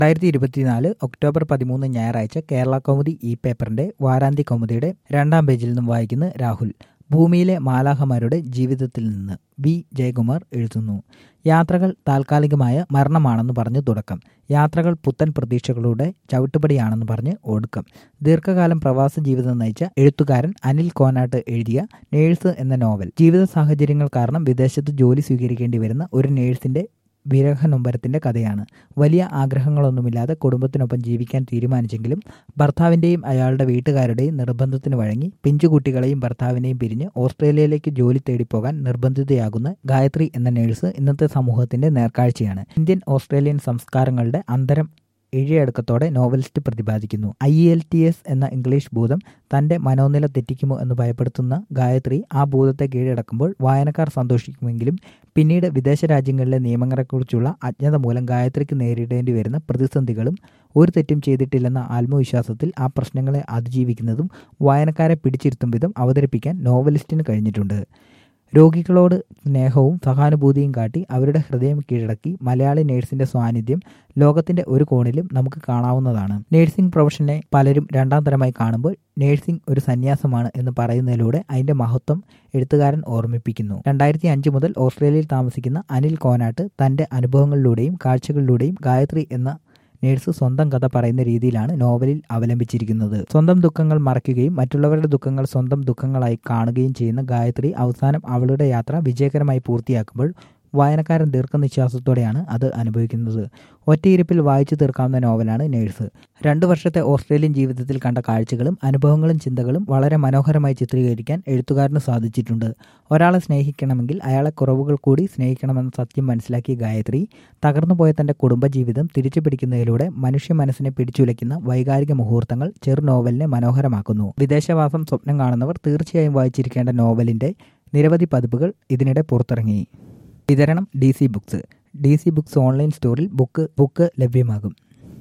രണ്ടായിരത്തി ഇരുപത്തിനാല് ഒക്ടോബർ പതിമൂന്ന് ഞായറാഴ്ച കേരള കൗമുദി ഇ പേപ്പറിന്റെ വാരാന്ത്യ കൗമുദിയുടെ രണ്ടാം പേജിൽ നിന്നും വായിക്കുന്ന രാഹുൽ ഭൂമിയിലെ മാലാഹമാരുടെ ജീവിതത്തിൽ നിന്ന് വി ജയകുമാർ എഴുതുന്നു യാത്രകൾ താൽക്കാലികമായ മരണമാണെന്ന് പറഞ്ഞു തുടക്കം യാത്രകൾ പുത്തൻ പ്രതീക്ഷകളുടെ ചവിട്ടുപടിയാണെന്ന് പറഞ്ഞ് ഒടുക്കം ദീർഘകാലം പ്രവാസ ജീവിതം നയിച്ച എഴുത്തുകാരൻ അനിൽ കോനാട്ട് എഴുതിയ നേഴ്സ് എന്ന നോവൽ ജീവിത സാഹചര്യങ്ങൾ കാരണം വിദേശത്ത് ജോലി സ്വീകരിക്കേണ്ടി വരുന്ന ഒരു നേഴ്സിന്റെ വിരഹനൊമ്പരത്തിന്റെ കഥയാണ് വലിയ ആഗ്രഹങ്ങളൊന്നുമില്ലാതെ കുടുംബത്തിനൊപ്പം ജീവിക്കാൻ തീരുമാനിച്ചെങ്കിലും ഭർത്താവിന്റെയും അയാളുടെ വീട്ടുകാരുടെയും നിർബന്ധത്തിന് വഴങ്ങി പിഞ്ചുകുട്ടികളെയും ഭർത്താവിനെയും പിരിഞ്ഞ് ഓസ്ട്രേലിയയിലേക്ക് ജോലി തേടിപ്പോകാൻ നിർബന്ധിതയാകുന്ന ഗായത്രി എന്ന നേഴ്സ് ഇന്നത്തെ സമൂഹത്തിന്റെ നേർക്കാഴ്ചയാണ് ഇന്ത്യൻ ഓസ്ട്രേലിയൻ സംസ്കാരങ്ങളുടെ അന്തരം ഇഴയടക്കത്തോടെ നോവലിസ്റ്റ് പ്രതിപാദിക്കുന്നു ഐ എൽ ടി എസ് എന്ന ഇംഗ്ലീഷ് ഭൂതം തന്റെ മനോനില തെറ്റിക്കുമോ എന്ന് ഭയപ്പെടുത്തുന്ന ഗായത്രി ആ ഭൂതത്തെ കീഴടക്കുമ്പോൾ വായനക്കാർ സന്തോഷിക്കുമെങ്കിലും പിന്നീട് വിദേശ രാജ്യങ്ങളിലെ നിയമങ്ങളെക്കുറിച്ചുള്ള അജ്ഞത മൂലം ഗായത്രിക്ക് നേരിടേണ്ടി വരുന്ന പ്രതിസന്ധികളും ഒരു തെറ്റും ചെയ്തിട്ടില്ലെന്ന ആത്മവിശ്വാസത്തിൽ ആ പ്രശ്നങ്ങളെ അതിജീവിക്കുന്നതും വായനക്കാരെ പിടിച്ചിരുത്തും വിധം അവതരിപ്പിക്കാൻ നോവലിസ്റ്റിന് കഴിഞ്ഞിട്ടുണ്ട് രോഗികളോട് സ്നേഹവും സഹാനുഭൂതിയും കാട്ടി അവരുടെ ഹൃദയം കീഴടക്കി മലയാളി നേഴ്സിന്റെ സാന്നിധ്യം ലോകത്തിന്റെ ഒരു കോണിലും നമുക്ക് കാണാവുന്നതാണ് നേഴ്സിംഗ് പ്രൊഫഷനെ പലരും രണ്ടാം തരമായി കാണുമ്പോൾ നേഴ്സിംഗ് ഒരു സന്യാസമാണ് എന്ന് പറയുന്നതിലൂടെ അതിന്റെ മഹത്വം എഴുത്തുകാരൻ ഓർമ്മിപ്പിക്കുന്നു രണ്ടായിരത്തി അഞ്ച് മുതൽ ഓസ്ട്രേലിയയിൽ താമസിക്കുന്ന അനിൽ കോനാട്ട് തന്റെ അനുഭവങ്ങളിലൂടെയും കാഴ്ചകളിലൂടെയും ഗായത്രി എന്ന നേഴ്സ് സ്വന്തം കഥ പറയുന്ന രീതിയിലാണ് നോവലിൽ അവലംബിച്ചിരിക്കുന്നത് സ്വന്തം ദുഃഖങ്ങൾ മറയ്ക്കുകയും മറ്റുള്ളവരുടെ ദുഃഖങ്ങൾ സ്വന്തം ദുഃഖങ്ങളായി കാണുകയും ചെയ്യുന്ന ഗായത്രി അവസാനം അവളുടെ യാത്ര വിജയകരമായി പൂർത്തിയാക്കുമ്പോൾ വായനക്കാരൻ ദീർഘനിശ്വാസത്തോടെയാണ് അത് അനുഭവിക്കുന്നത് ഒറ്റയിരുപ്പിൽ വായിച്ചു തീർക്കാവുന്ന നോവലാണ് നേഴ്സ് രണ്ടു വർഷത്തെ ഓസ്ട്രേലിയൻ ജീവിതത്തിൽ കണ്ട കാഴ്ചകളും അനുഭവങ്ങളും ചിന്തകളും വളരെ മനോഹരമായി ചിത്രീകരിക്കാൻ എഴുത്തുകാരന് സാധിച്ചിട്ടുണ്ട് ഒരാളെ സ്നേഹിക്കണമെങ്കിൽ അയാളെ കുറവുകൾ കൂടി സ്നേഹിക്കണമെന്ന സത്യം മനസ്സിലാക്കിയ ഗായത്രി തകർന്നുപോയ തന്റെ കുടുംബജീവിതം തിരിച്ചു പിടിക്കുന്നതിലൂടെ മനുഷ്യ മനസ്സിനെ പിടിച്ചുലയ്ക്കുന്ന വൈകാരിക മുഹൂർത്തങ്ങൾ ചെറു നോവലിനെ മനോഹരമാക്കുന്നു വിദേശവാസം സ്വപ്നം കാണുന്നവർ തീർച്ചയായും വായിച്ചിരിക്കേണ്ട നോവലിന്റെ നിരവധി പതിപ്പുകൾ ഇതിനിടെ പുറത്തിറങ്ങി വിതരണം ഡി സി ബുക്സ് ഡി സി ബുക്സ് ഓൺലൈൻ സ്റ്റോറിൽ ബുക്ക് ബുക്ക് ലഭ്യമാകും